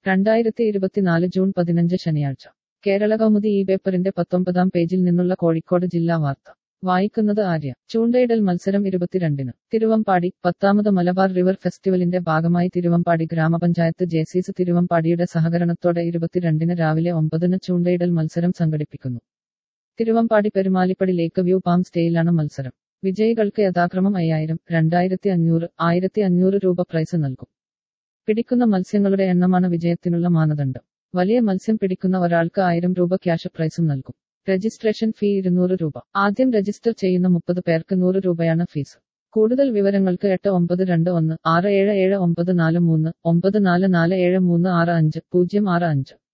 രണ്ടായിരത്തി ഇരുപത്തിനാല് ജൂൺ പതിനഞ്ച് ശനിയാഴ്ച കേരള കൗമുദി ഈ പേപ്പറിന്റെ പത്തൊമ്പതാം പേജിൽ നിന്നുള്ള കോഴിക്കോട് ജില്ലാ വാർത്ത വായിക്കുന്നത് ആര്യ ചൂണ്ടയിടൽ മത്സരം ഇരുപത്തിരണ്ടിന് തിരുവമ്പാടി പത്താമത് മലബാർ റിവർ ഫെസ്റ്റിവലിന്റെ ഭാഗമായി തിരുവമ്പാടി ഗ്രാമപഞ്ചായത്ത് ജെസിസ് തിരുവമ്പാടിയുടെ സഹകരണത്തോടെ ഇരുപത്തിരണ്ടിന് രാവിലെ ഒമ്പതിന് ചൂണ്ടയിടൽ മത്സരം സംഘടിപ്പിക്കുന്നു Thiruvambady Perumalippadi lake view palm സ്റ്റേയിലാണ് മത്സരം വിജയികൾക്ക് യഥാക്രമം അയ്യായിരം രണ്ടായിരത്തി അഞ്ഞൂറ് ആയിരത്തി അഞ്ഞൂറ് രൂപ പ്രൈസ് നൽകും പിടിക്കുന്ന മത്സ്യങ്ങളുടെ എണ്ണമാണ് വിജയത്തിനുള്ള മാനദണ്ഡം വലിയ മത്സ്യം പിടിക്കുന്ന ഒരാൾക്ക് ആയിരം രൂപ ക്യാഷ് പ്രൈസും നൽകും രജിസ്ട്രേഷൻ ഫീ ഇരുന്നൂറ് രൂപ ആദ്യം രജിസ്റ്റർ ചെയ്യുന്ന മുപ്പത് പേർക്ക് നൂറ് രൂപയാണ് ഫീസ് കൂടുതൽ വിവരങ്ങൾക്ക് എട്ട് ഒമ്പത് രണ്ട് ഒന്ന് ആറ് ഏഴ് ഏഴ് ഒമ്പത് നാല് മൂന്ന് ഒമ്പത് നാല് നാല് ഏഴ് മൂന്ന് ആറ് അഞ്ച് പൂജ്യം ആറ് അഞ്ച്